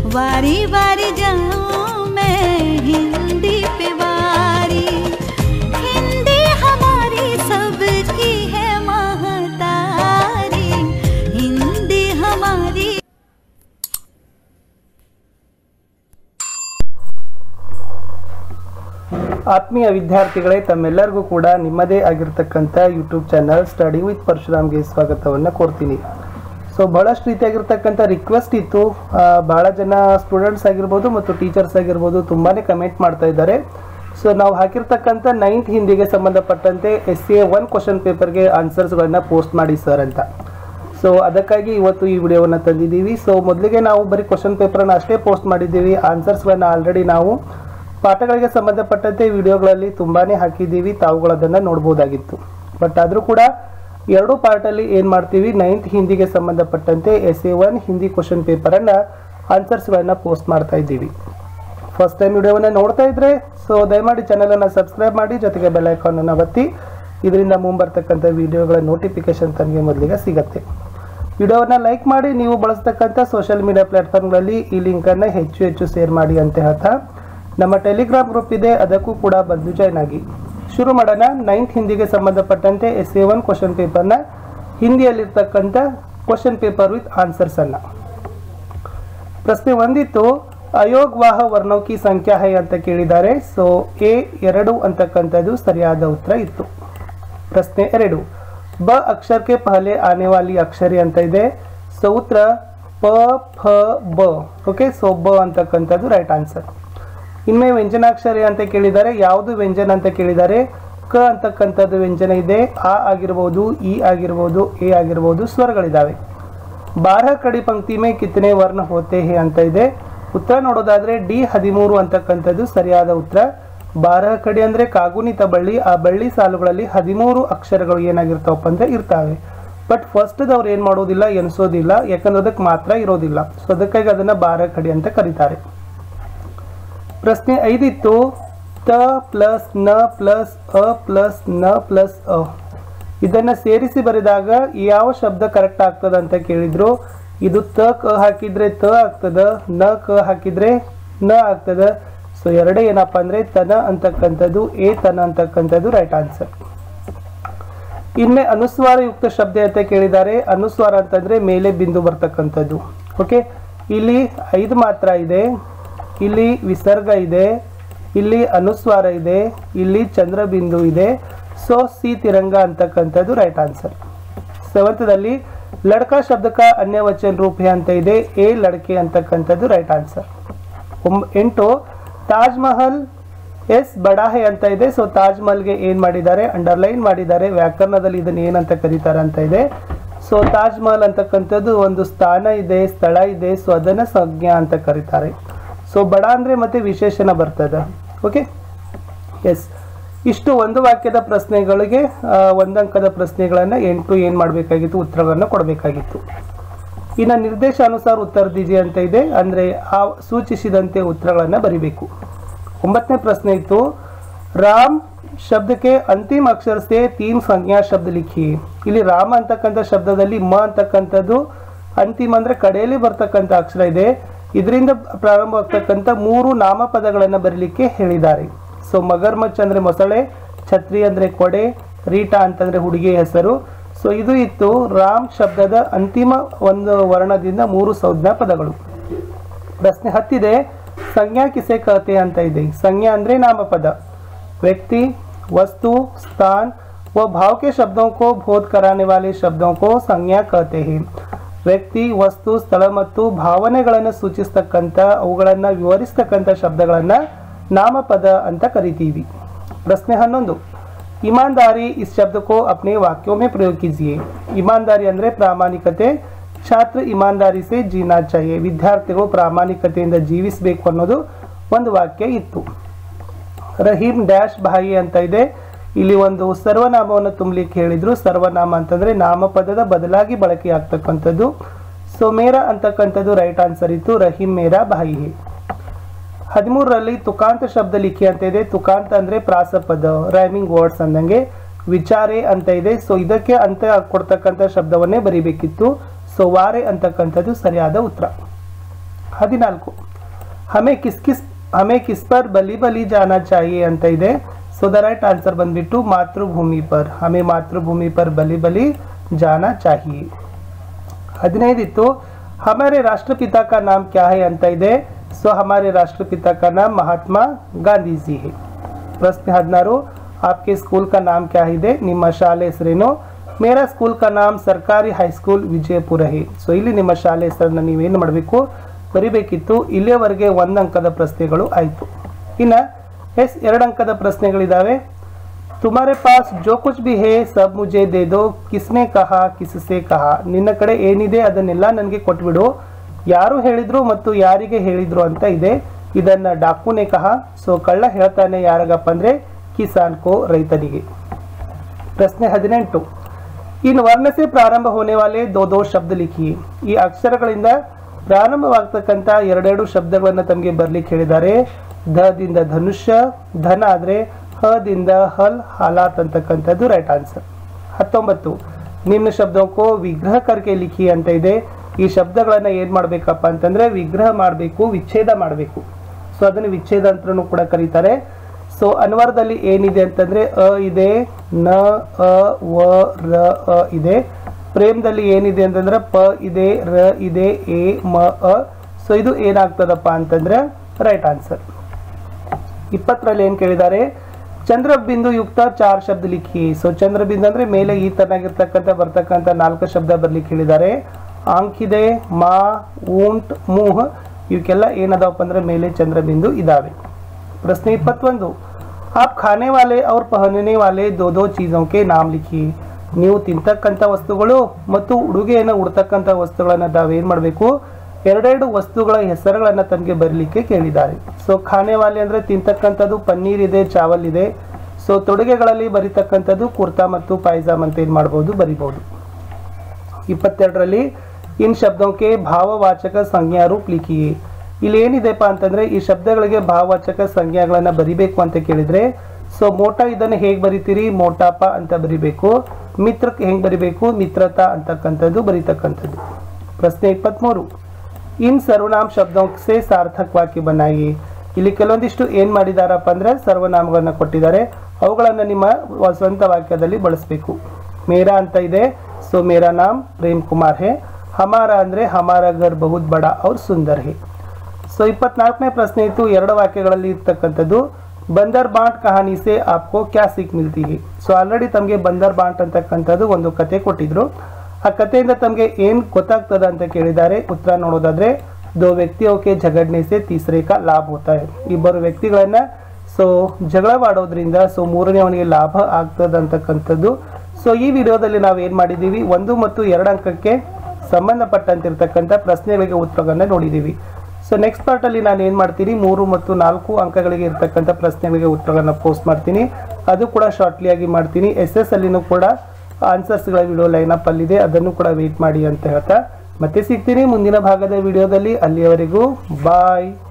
वारी वारी जाऊं मैं हिंदी पे वारी हिंदी हमारी सबकी है महतारी हिंदी हमारी ಆತ್ಮೀಯ ವಿದ್ಯಾರ್ಥಿಗಳೇ ತಮ್ಮೆಲ್ಲರಿಗೂ ಕೂಡ ನಿಮ್ಮದೇ ಆಗಿರ್ತಕ್ಕಂಥ ಯೂಟ್ಯೂಬ್ ಚಾನಲ್ ಸ್ಟಡಿ ವಿತ್ ಪರಶುರಾಮ್ಗೆ ಸ್ವಾಗತವನ್ನು ಕೋರ್ತೀನಿ ಸೊ ಬಹಳಷ್ಟು ರೀತಿಯಾಗಿರ್ತಕ್ಕಂಥ ರಿಕ್ವೆಸ್ಟ್ ಇತ್ತು ಆ, ಬಹಳ ಜನ ಸ್ಟೂಡೆಂಟ್ಸ್ ಆಗಿರ್ಬೋದು ಮತ್ತು ಟೀಚರ್ಸ್ ಆಗಿರ್ಬೋದು ತುಂಬಾ ಕಮೆಂಟ್ ಮಾಡ್ತಾ ಇದ್ದಾರೆ ಸೊ ನಾವು ಹಾಕಿರ್ತಕ್ಕಂಥ ನೈನ್ತ್ ಹಿಂದಿಗೆ ಸಂಬಂಧಪಟ್ಟಂತೆ S C A one question ಪೇಪರ್ಗೆ ಆನ್ಸರ್ಸ್ಗಳನ್ನ ಪೋಸ್ಟ್ ಮಾಡಿ ಸರ್ ಅಂತ ಸೊ ಅದಕ್ಕಾಗಿ ಇವತ್ತು ಈ ವಿಡಿಯೋವನ್ನು ತಂದಿದ್ದೀವಿ ಸೊ ಮೊದಲಿಗೆ ನಾವು ಬರೀ ಕ್ವಶನ್ ಪೇಪರನ್ನು ಅಷ್ಟೇ ಪೋಸ್ಟ್ ಮಾಡಿದ್ದೀವಿ ಆನ್ಸರ್ಸ್ಗಳನ್ನ ಆಲ್ರೆಡಿ ನಾವು ಪಾಠಗಳಿಗೆ ಸಂಬಂಧಪಟ್ಟಂತೆ ವಿಡಿಯೋಗಳಲ್ಲಿ ತುಂಬಾ ಹಾಕಿದ್ದೀವಿ ತಾವುಗಳು ಅದನ್ನು ನೋಡ್ಬೋದಾಗಿತ್ತು ಬಟ್ ಆದರೂ ಕೂಡ ಎರಡು ಪಾರ್ಟಲ್ಲಿ ಏನು ಮಾಡ್ತೀವಿ ನೈನ್ತ್ ಹಿಂದಿಗೆ ಸಂಬಂಧಪಟ್ಟಂತೆ S A one Hindi question ಪೇಪರನ್ನು ಆನ್ಸರ್ಸ್ಗಳನ್ನು ಪೋಸ್ಟ್ ಮಾಡ್ತಾ ಇದ್ದೀವಿ ಫಸ್ಟ್ ಟೈಮ್ ವಿಡಿಯೋವನ್ನು ನೋಡ್ತಾ ಇದ್ರೆ ಸೊ ದಯಮಾಡಿ ಚಾನಲನ್ನು ಸಬ್ಸ್ಕ್ರೈಬ್ ಮಾಡಿ ಜೊತೆಗೆ ಬೆಲ್ ಐಕಾನನ್ನು ಒತ್ತಿ ಇದರಿಂದ ಮುಂಬರ್ತಕ್ಕಂಥ ವಿಡಿಯೋಗಳ ನೋಟಿಫಿಕೇಶನ್ ತಮಗೆ ಮೊದಲಿಗೆ ಸಿಗತ್ತೆ ವಿಡಿಯೋವನ್ನು ಲೈಕ್ ಮಾಡಿ ನೀವು ಬಳಸ್ತಕ್ಕಂಥ ಸೋಷಿಯಲ್ ಮೀಡಿಯಾ ಪ್ಲಾಟ್ಫಾರ್ಮ್ಗಳಲ್ಲಿ ಈ ಲಿಂಕನ್ನು ಹೆಚ್ಚು ಹೆಚ್ಚು ಶೇರ್ ಮಾಡಿ ಅಂತ ಹೇಳ್ತಾ ನಮ್ಮ ಟೆಲಿಗ್ರಾಮ್ ಗ್ರೂಪ್ ಇದೆ ಅದಕ್ಕೂ ಕೂಡ ಬಂದು ಜಾಯ್ನ್ ಆಗಿ ಶುರು ಮಾಡೋಣ ನೈನ್ತ್ ಹಿಂದಿಗೆ ಸಂಬಂಧಪಟ್ಟಂತೆ ಎಸ್ ಎ ಒನ್ ಕ್ವಶನ್ ಪೇಪರ್ನ ಹಿಂದಿಯಲ್ಲಿರ್ತಕ್ಕಂಥ ಕ್ವಶನ್ ಪೇಪರ್ ವಿತ್ ಆನ್ಸರ್ಸನ್ನು ಪ್ರಶ್ನೆ ಒಂದಿತ್ತು ಅಯೋಗ್ವಾಹ ವರ್ಣೋಕಿ ಸಂಖ್ಯಾ ಹೈ ಅಂತ ಕೇಳಿದ್ದಾರೆ ಸೊ ಎ ಎರಡು ಅಂತಕ್ಕಂಥದ್ದು ಸರಿಯಾದ ಉತ್ತರ ಇತ್ತು ಪ್ರಶ್ನೆ ಎರಡು ಬ ಅಕ್ಷರಕ್ಕೆ ಪಹಲೆ ಆನೆ ವಾಲಿ ಅಕ್ಷರಿ ಅಂತ ಇದೆ ಸೊ ಉತ್ತರ ಪ ಫ ಬ ಓಕೆ ಸೊ ಬ ಅಂತಕ್ಕಂಥದ್ದು ರೈಟ್ ಆನ್ಸರ್ ಇನ್ಮೇ ವ್ಯಂಜನಾಕ್ಷರಿ ಅಂತ ಕೇಳಿದ್ದಾರೆ ಯಾವುದು ವ್ಯಂಜನ ಅಂತ ಕೇಳಿದ್ದಾರೆ ಕ ಅಂತಕ್ಕಂಥದ್ದು ವ್ಯಂಜನ ಇದೆ ಆ ಆಗಿರ್ಬೋದು ಇ ಆಗಿರ್ಬೋದು ಎ ಆಗಿರ್ಬೋದು ಸ್ವರಗಳಿದ್ದಾವೆ ಬಾರಹ ಕಡಿ ಪಂಕ್ತಿ ಮೇ ಕಿತ್ತನೆ ವರ್ಣ ಹೋತೆ ಹೇ ಅಂತ ಇದೆ ಉತ್ತರ ನೋಡೋದಾದ್ರೆ ಡಿ ಹದಿಮೂರು ಅಂತಕ್ಕಂಥದ್ದು ಸರಿಯಾದ ಉತ್ತರ ಬಾರಹ ಕಡಿ ಅಂದ್ರೆ ಕಾಗುಣಿತ ಬಳ್ಳಿ ಆ ಬಳ್ಳಿ ಸಾಲುಗಳಲ್ಲಿ ಹದಿಮೂರು ಅಕ್ಷರಗಳು ಏನಾಗಿರ್ತಾವಪ್ಪ ಅಂದ್ರೆ ಇರ್ತಾವೆ ಬಟ್ ಫಸ್ಟ್ದವ್ರು ಏನು ಮಾಡೋದಿಲ್ಲ ಎನಿಸೋದಿಲ್ಲ ಯಾಕಂದ್ರೆ ಅದಕ್ಕೆ ಮಾತ್ರ ಇರೋದಿಲ್ಲ ಸೊ ಅದಕ್ಕಾಗಿ ಅದನ್ನ ಬಾರಹ ಕಡಿ ಅಂತ ಕರೀತಾರೆ ಪ್ರಶ್ನೆ ಐದಿತ್ತು ತ ಪ್ಲಸ್ ನ ಪ್ಲಸ್ ಅ ಪ್ಲಸ್ ನ ಪ್ಲಸ್ ಅ ಇದನ್ನ ಸೇರಿಸಿ ಬರೆದಾಗ ಯಾವ ಶಬ್ದ ಕರೆಕ್ಟ್ ಆಗ್ತದ ಅಂತ ಕೇಳಿದ್ರು ಇದು ತ ಕ ಹಾಕಿದ್ರೆ ತ ಆಗ್ತದ ನ ಕ ಹಾಕಿದ್ರೆ ನ ಆಗ್ತದ ಸೊ ಎರಡೇ ಏನಪ್ಪ ಅಂದ್ರೆ ತನ ಅಂತಕ್ಕಂಥದ್ದು ಎ ತನ ಅಂತಕ್ಕಂಥದ್ದು ರೈಟ್ ಆನ್ಸರ್ ಇನ್ಮೆ ಅನುಸ್ವಾರ ಯುಕ್ತ ಶಬ್ದ ಅಂತ ಕೇಳಿದ್ದಾರೆ ಅನುಸ್ವಾರ ಅಂತಂದ್ರೆ ಮೇಲೆ ಬಿಂದು ಬರ್ತಕ್ಕಂಥದ್ದು ಓಕೆ ಇಲ್ಲಿ ಐದು ಮಾತ್ರ ಇದೆ ಇಲ್ಲಿ ವಿಸರ್ಗ ಇದೆ ಇಲ್ಲಿ ಅನುಸ್ವಾರ ಇದೆ ಇಲ್ಲಿ ಚಂದ್ರಬಿಂದು ಇದೆ ಸೊ ಸಿ ತಿರಂಗ ಅಂತಕ್ಕಂಥದ್ದು ರೈಟ್ ಆನ್ಸರ್ ಸೆವೆಂತದಲ್ಲಿ ಲಡ್ಕ ಶಬ್ದಕ ಅನ್ಯ ವಚನ ರೂಪ ಅಂತ ಇದೆ ಎ ಲಡ್ಕೆ ಅಂತಕ್ಕಂಥದ್ದು ರೈಟ್ ಆನ್ಸರ್ ಒಂಬ ಎಂಟು ತಾಜ್ ಮಹಲ್ ಎಸ್ ಬಡಾಹೆ ಅಂತ ಇದೆ ಸೊ ತಾಜ್ ಮಹಲ್ಗೆ ಏನ್ ಮಾಡಿದ್ದಾರೆ ಅಂಡರ್ಲೈನ್ ಮಾಡಿದ್ದಾರೆ ವ್ಯಾಕರಣದಲ್ಲಿ ಇದನ್ನ ಏನಂತ ಕರೀತಾರೆ ಅಂತ ಇದೆ ಸೊ ತಾಜ್ ಮಹಲ್ ಅಂತಕ್ಕಂಥದ್ದು ಒಂದು ಸ್ಥಾನ ಇದೆ ಸ್ಥಳ ಇದೆ ಸೊ ಅದನ್ನ ಸಂಜ್ಞಾ ಅಂತ ಕರೀತಾರೆ ಸೊ ಬಡ ಅಂದ್ರೆ ಮತ್ತೆ ವಿಶೇಷಣ ಬರ್ತದೆ ಓಕೆ ಎಸ್ ಇಷ್ಟು ಒಂದು ವಾಕ್ಯದ ಪ್ರಶ್ನೆಗಳಿಗೆ ಆ, ಒಂದಂಕದ ಪ್ರಶ್ನೆಗಳನ್ನ ಎಂಟು ಏನ್ ಮಾಡಬೇಕಾಗಿತ್ತು ಉತ್ತರಗಳನ್ನು ಕೊಡಬೇಕಾಗಿತ್ತು ಇನ್ನು ನಿರ್ದೇಶಾನುಸಾರ ಉತ್ತರ ದೀಜಿ ಅಂತ ಇದೆ ಅಂದ್ರೆ ಆ ಸೂಚಿಸಿದಂತೆ ಉತ್ತರಗಳನ್ನ ಬರಿಬೇಕು ಒಂಬತ್ತನೇ ಪ್ರಶ್ನೆ ಇತ್ತು ರಾಮ್ ಶಬ್ದಕ್ಕೆ ಅಂತಿಮ ಅಕ್ಷರ ಸೇ ತೀನ್ ಸಂಜ್ಞಾ ಶಬ್ದ ಲಿಖಿ ಇಲ್ಲಿ ರಾಮ ಅಂತಕ್ಕಂಥ ಶಬ್ದದಲ್ಲಿ ಮ ಅಂತಕ್ಕಂಥದ್ದು ಅಂತಿಮ ಅಂದ್ರೆ ಕಡೆಯಲ್ಲಿ ಬರ್ತಕ್ಕಂಥ ಅಕ್ಷರ ಇದೆ ಇದರಿಂದ ಪ್ರಾರಂಭವಾಗ್ತಕ್ಕಂಥ ಮೂರು ನಾಮಪದಗಳನ್ನ ಬರೀಲಿಕ್ಕೆ ಹೇಳಿದ್ದಾರೆ ಸೊ ಮಗರ್ಮಚ್ ಅಂದ್ರೆ ಮೊಸಳೆ ಛತ್ರಿ ಅಂದ್ರೆ ಕೊಡೆ ರೀಟಾ ಅಂತಂದ್ರೆ ಹುಡುಗಿಯ ಹೆಸರು ಸೊ ಇದು ಇತ್ತು ರಾಮ್ ಶಬ್ದದ ಅಂತಿಮ ಒಂದು ವರ್ಣದಿಂದ ಮೂರು ಸಂಜ್ಞಾ ಪದಗಳು ಪ್ರಶ್ನೆ ಹತ್ತಿದೆ ಸಂಜ್ಞಾ ಕಿಸೆ ಕತೆ ಅಂತ ಇದೆ ಸಂಜ್ಞಾ ಅಂದ್ರೆ ನಾಮಪದ व्यक्ति वस्तु स्थान व भाव के शब्दों को बोध कराने वाले शब्दों को संज्ञा कहते हैं ವ್ಯಕ್ತಿ ವಸ್ತು ಸ್ಥಳ ಮತ್ತು ಭಾವನೆಗಳನ್ನು ಸೂಚಿಸ್ತಕ್ಕಂಥ ಅವುಗಳನ್ನು ವಿವರಿಸ್ತಕ್ಕಂಥ ಶಬ್ದಗಳನ್ನು ನಾಮಪದ ಅಂತ ಕರಿತೀವಿ ಪ್ರಶ್ನೆ ಹನ್ನೊಂದು ईमानदारी इस शब्द को अपने वाक्यों में प्रयोग कीजिए ईमानदारी ಅಂದ್ರೆ ಪ್ರಾಮಾಣಿಕತೆ ಛಾತ್ರ ಇಮಾನ್ದಾರಿ ಸೆ ಜೀನಾ ಚಾಹಿಯೆ ವಿದ್ಯಾರ್ಥಿಗಳು ಪ್ರಾಮಾಣಿಕತೆಯಿಂದ ಜೀವಿಸಬೇಕು ಅನ್ನೋದು ಒಂದು ವಾಕ್ಯ ಇತ್ತು ರಹೀಮ್ ಡ್ಯಾಶ್ ಬಾಯಿ ಅಂತ ಇದೆ ಇಲ್ಲಿ ಒಂದು ಸರ್ವನಾಮವನ್ನು ತುಂಬಲಿಕ್ಕೆ ಹೇಳಿದ್ರು ಸರ್ವನಾಮ ಅಂತಂದ್ರೆ ನಾಮಪದದ ಬದಲಾಗಿ ಬಳಕೆ ಆಗ್ತಕ್ಕಂಥದ್ದು ಸೊ ಮೇರಾ ಅಂತಕ್ಕಂಥದ್ದು ರೈಟ್ ಆನ್ಸರ್ ಇತ್ತು ರಹೀಮ್ ಮೇರಾ ಬಾಯಿ ಹೇ ಹದಿಮೂರರಲ್ಲಿ ತುಕಾಂತ ಶಬ್ದ ಲಿಖಿ ಅಂತ ಇದೆ ತುಕಾಂತ ಅಂದ್ರೆ ಪ್ರಾಸಪದ ರೈಮಿಂಗ್ ವರ್ಡ್ಸ್ ಅಂದಂಗೆ ವಿಚಾರೆ ಅಂತ ಇದೆ ಸೊ ಇದಕ್ಕೆ ಅಂತ ಕೊಡ್ತಕ್ಕಂಥ ಶಬ್ದವನ್ನೇ ಬರಿಬೇಕಿತ್ತು ಸೊ ವಾರೆ ಅಂತಕ್ಕಂಥದ್ದು ಸರಿಯಾದ ಉತ್ತರ ಹದಿನಾಲ್ಕು ಹಮೆ ಕಿಸ್ ಕಿಸ್ ಹಮೆ ಕಿಸ್ ಪರ್ ಬಲಿ ಬಲಿ ಜಾನ ಚಾಹಿಯೆ ಅಂತ ಇದೆ ಸೊ ದ ರೈಟ್ ಆನ್ಸರ್ ಬಂದ್ಬಿಟ್ಟು ಮಾತೃಭೂಮಿ ಪರ್ ಹಮೆ ಮಾತೃಭೂಮಿ ಪರ್ ಬಲಿ ಬಲಿ ಜಾನ ಚಾಹಿಯೆ ಹದಿನೈದಿತ್ತು ಹಮಾರೆ ರಾಷ್ಟ್ರಪಿತಾ ಕಾ ನಾಮ್ ಕ್ಯಾ ಹೈ ಅಂತ ಇದೆ ಸೊ ಹಮಾರೆ ರಾಷ್ಟ್ರಪಿತಾ ಕಾ ನಾಮ್ ಮಹಾತ್ಮ ಗಾಂಧೀಜಿ ಹೈ ಪ್ರಶ್ನೆ ಹದಿನಾರು आपके स्कूल का नाम क्या ಇದೆ ನಿಮ್ಮ ಶಾಲೆ ಹೆಸರೇನು ಮೇರಾ ಸ್ಕೂಲ್ ಕಾ ನಾಮ್ ಸರ್ಕಾರಿ ಹೈಸ್ಕೂಲ್ ವಿಜಯಪುರ ಹೇ ಸೊ ಇಲ್ಲಿ ನಿಮ್ಮ ಶಾಲೆ ಹೆಸರನ್ನ ನೀವೇನು ಮಾಡಬೇಕು ಬರಿಬೇಕಿತ್ತು ಇಲ್ಲಿಯವರೆಗೆ ಒಂದು ಅಂಕದ ಪ್ರಶ್ನೆಗಳು ಆಯಿತು ಇನ್ನು ಎಸ್ ಎರಡು ಅಂಕದ ಪ್ರಶ್ನೆಗಳಿದ್ದಾವೆ ತುಮಾರೆ ಪಾಸ್ ಜೋ ಕುಚ್ ಬಿ ಹೇ ಸಬ್ ಮುಜೆ ದೇ ದೋ ಕಿಸ್ನೆ ಕಹ ಕಿಸ್ಸೆ ಕಹ ನಿನ್ನ ಕಡೆ ಏನಿದೆ ಅದನ್ನೆಲ್ಲ ನನಗೆ ಕೊಟ್ಬಿಡು ಯಾರು ಹೇಳಿದ್ರು ಮತ್ತು ಯಾರಿಗೆ ಹೇಳಿದ್ರು ಅಂತ ಇದೆ ಇದನ್ನ ಡಾಕುನೆ ಕಹ ಸೊ ಕಳ್ಳ ಹೇಳ್ತಾನೆ ಯಾರಿಗಪ್ಪ ಅಂದ್ರೆ ಕಿಸಾನ್ ಕೋ ರೈತನಿಗೆ ಪ್ರಶ್ನೆ ಹದಿನೆಂಟು ಇನ್ ವರ್ಣ ಸೆ ಪ್ರಾರಂಭ ಹೋನೆ ವಾಲೆ ದೋ ದೋ ಶಬ್ದ ಲಿಖಿ ಈ ಅಕ್ಷರಗಳಿಂದ ಪ್ರಾರಂಭವಾಗ್ತಕ್ಕಂಥ ಎರಡೆರಡು ಶಬ್ದಗಳನ್ನು ತಮಗೆ ಬರ್ಲಿಕ್ಕೆ ಹೇಳಿದ್ದಾರೆ ಧದಿಂದ ಧನುಷ್ಯ ಧನ ಆದ್ರೆ ಹದಿಂದ ಹಲ್ ಹಾಲಾತ್ ಅಂತಕ್ಕಂಥದ್ದು ರೈಟ್ ಆನ್ಸರ್ ಹತ್ತೊಂಬತ್ತು ನಿಮ್ನ ಶಬ್ದಕ್ಕೂ ವಿಗ್ರಹ ಕರ್ಕೆ ಲಿಖಿ ಅಂತ ಇದೆ ಈ ಶಬ್ದಗಳನ್ನ ಏನ್ ಮಾಡ್ಬೇಕಪ್ಪ ಅಂತಂದ್ರೆ ವಿಗ್ರಹ ಮಾಡಬೇಕು ವಿಚ್ಛೇದ ಮಾಡಬೇಕು ಸೊ ಅದನ್ನು ವಿಚ್ಛೇದ ಅಂತಲೂ ಕೂಡ ಕರೀತಾರೆ ಸೊ ಅನ್ವರದಲ್ಲಿ ಏನಿದೆ ಅಂತಂದ್ರೆ ಅ ಇದೆ ನ ಅ ವ ರ ಅ ಇದೆ ಪ್ರೇಮದಲ್ಲಿ ಏನಿದೆ ಅಂತಂದ್ರೆ ಪ ಇದೆ ರ ಇದೆ ಎ ಮ ಅ ಸೊ ಇದು ಏನಾಗ್ತದಪ್ಪ ಅಂತಂದ್ರೆ ರೈಟ್ ಆನ್ಸರ್ ಇಪ್ಪತ್ತರಲ್ಲಿ ಏನ್ ಕೇಳಿದ್ದಾರೆ ಚಂದ್ರಬಿಂದು ಯುಕ್ತ ಚಾರ್ ಶಬ್ದ ಲಿಖಿ ಸೊ ಚಂದ್ರಬಿಂದು ಅಂದ್ರೆ ಮೇಲೆ ಈ ತರನಾಗಿರ್ತಕ್ಕಂಥ ಬರ್ತಕ್ಕಂಥ ನಾಲ್ಕು ಶಬ್ದ ಬರ್ಲಿಕ್ಕೆ ಹೇಳಿದ್ದಾರೆ ಆಂಕಿದೆ ಮಾ ಊಂಟ್ ಮೂಹ್ ಇವಕ್ಕೆಲ್ಲ ಏನದಾವಪ್ಪ ಅಂದ್ರೆ ಮೇಲೆ ಚಂದ್ರಬಿಂದು ಇದಾವೆ ಪ್ರಶ್ನೆ ಇಪ್ಪತ್ತೊಂದು ಆಪ್ ಖಾನೆ ವಾಲೆ ಅವ್ರ ಪಹನನೆ ವಾಲೆ ದೋ ದೋ ಚೀಜೋಕೆ ನಾಮ್ ಲಿಖಿ ನೀವು ತಿಂತಕ್ಕಂಥ ವಸ್ತುಗಳು ಮತ್ತು ಉಡುಗೆಯನ್ನು ಉಡ್ತಕ್ಕಂಥ ವಸ್ತುಗಳನ್ನ ತಾವೇನ್ ಮಾಡಬೇಕು ಎರಡೆರಡು ವಸ್ತುಗಳ ಹೆಸರುಗಳನ್ನ ತಮಗೆ ಬರಲಿಕ್ಕೆ ಕೇಳಿದ್ದಾರೆ ಸೊ ಖಾನೆ ವಾಲೆ ಅಂದ್ರೆ ತಿಂತಕ್ಕಂಥದ್ದು ಪನ್ನೀರ್ ಇದೆ ಚಾವಲ್ ಇದೆ ಸೊ ತೊಡುಗೆಗಳಲ್ಲಿ ಬರಿತಕ್ಕಂಥದ್ದು ಕುರ್ತಾ ಮತ್ತು ಪಾಯ್ಜಾಮ್ ಅಂತ ಏನ್ ಮಾಡ್ಬೋದು ಬರಿಬಹುದು ಇಪ್ಪತ್ತೆರಡರಲ್ಲಿ ಇನ್ ಶಬ್ದಕ್ಕೆ ಭಾವವಾಚಕ ಸಂಜ್ಞಾ ರೂಪ್ ಲಿಖಿಯೇ ಇಲ್ಲಿ ಏನಿದೆಪ್ಪ ಅಂತಂದ್ರೆ ಈ ಶಬ್ದಗಳಿಗೆ ಭಾವವಾಚಕ ಸಂಜ್ಞಾಗಳನ್ನ ಬರಿಬೇಕು ಅಂತ ಕೇಳಿದ್ರೆ ಸೊ ಮೋಟಾ ಇದನ್ನು ಹೇಗೆ ಬರಿತೀರಿ ಮೋಟಾಪ ಅಂತ ಬರಿಬೇಕು ಮಿತ್ರಕ್ಕೆ ಹೆಂಗ್ ಬರಿಬೇಕು ಮಿತ್ರತಾ ಅಂತಕ್ಕಂಥದ್ದು ಬರಿತಕ್ಕಂಥದ್ದು ಪ್ರಶ್ನೆ ಇಪ್ಪತ್ಮೂರು ಇನ್ ಸರ್ವನಾಮ್ ಶಬ್ದಕ್ಕೆ ಸಾರ್ಥಕ್ ವಾಕ್ಯ ಬನಾಯಿ ಇಲ್ಲಿ ಕೆಲವೊಂದಿಷ್ಟು ಏನ್ ಮಾಡಿದಾರಪ್ಪ ಅಂದ್ರೆ ಸರ್ವನಾಮಗಳನ್ನ ಕೊಟ್ಟಿದ್ದಾರೆ ಅವುಗಳನ್ನ ನಿಮ್ಮ ವ- ಸ್ವಂತ ವಾಕ್ಯದಲ್ಲಿ ಬಳಸಬೇಕು ಮೇರಾ ಅಂತ ಇದೆ ಸೊ ಮೇರಾ ನಾಮ್ ಪ್ರೇಮ್ ಕುಮಾರ್ ಹೇ ಹಮಾರ ಅಂದ್ರೆ ಹಮಾರ ಘರ್ ಬಹುತ್ ಬಡ ಅವ್ರ ಸುಂದರ್ ಹೇ ಸೊ ಇಪ್ಪತ್ನಾಲ್ಕನೇ ಪ್ರಶ್ನೆ ಇತ್ತು ಎರಡು ವಾಕ್ಯಗಳಲ್ಲಿ ಇರ್ತಕ್ಕಂಥದ್ದು ಬಂದರ್ ಬಾಂಟ್ ಕಹಾನಿ ಸೆ ಆಪ್ಕೋ ಕ್ಯಾ ಸಿಕ್ ಮಿಲ್ತಿ ಹೈ ಸೊ ಆಲ್ರೆಡಿ ತಮಗೆ ಬಂದರ್ ಬಾಂಟ್ ಅಂತಕ್ಕಂಥದ್ದು ಒಂದು ಕತೆ ಕೊಟ್ಟಿದ್ರು ಆ ಕಥೆಯಿಂದ ತಮಗೆ ಏನ್ ಗೊತ್ತಾಗ್ತದ ಅಂತ ಕೇಳಿದ್ದಾರೆ ಉತ್ತರ ನೋಡೋದಾದ್ರೆ ದೋ ವ್ಯಕ್ತಿಯೋಕೆ ಜಗಡ್ನೆ ಸೆ ತೀಸರೆ ಕಾ ಲಾಭ ಹೋತಾ ಹೈ ಇಬ್ಬರು ವ್ಯಕ್ತಿಗಳನ್ನ ಸೊ ಜಗಳವಾಡೋದ್ರಿಂದ ಸೊ ಮೂರನೇವನಿಗೆ ಲಾಭ ಆಗ್ತದ ಅಂತಕ್ಕಂಥದ್ದು ಸೊ ಈ ವಿಡಿಯೋದಲ್ಲಿ ನಾವು ಏನ್ ಮಾಡಿದೀವಿ ಒಂದು ಮತ್ತು ಎರಡು ಅಂಕಕ್ಕೆ ಸಂಬಂಧಪಟ್ಟಂತಿರ್ತಕ್ಕಂಥ ಪ್ರಶ್ನೆಗಳಿಗೆ ಉತ್ತರಗಳನ್ನ ನೋಡಿದೀವಿ ಸೊ ನೆಕ್ಸ್ಟ್ ಪಾರ್ಟ್ ಅಲ್ಲಿ ನಾನು ಏನ್ ಮಾಡ್ತೀನಿ ಮೂರು ಮತ್ತು ನಾಲ್ಕು ಅಂಕಗಳಿಗೆ ಇರ್ತಕ್ಕಂಥ ಪ್ರಶ್ನೆಗಳಿಗೆ ಉತ್ತರಗಳನ್ನ ಪೋಸ್ಟ್ ಮಾಡ್ತೀನಿ ಅದು ಕೂಡ ಶಾರ್ಟ್ಲಿ ಆಗಿ ಮಾಡ್ತೀನಿ ಎಸ್ ಎಸ್ ಅಲ್ಲಿನೂ ಕೂಡ ಆನ್ಸರ್ಸ್ಗಳ ವಿಡಿಯೋ ಲೈನ್ ಅಪ್ ಅಲ್ಲಿದೆ ಅದನ್ನು ಕೂಡ ವೇಟ್ ಮಾಡಿ ಅಂತ ಹೇಳ್ತಾ ಮತ್ತೆ ಸಿಗ್ತೀನಿ ಮುಂದಿನ ಭಾಗದ ವಿಡಿಯೋದಲ್ಲಿ ಅಲ್ಲಿಯವರೆಗೂ ಬಾಯ್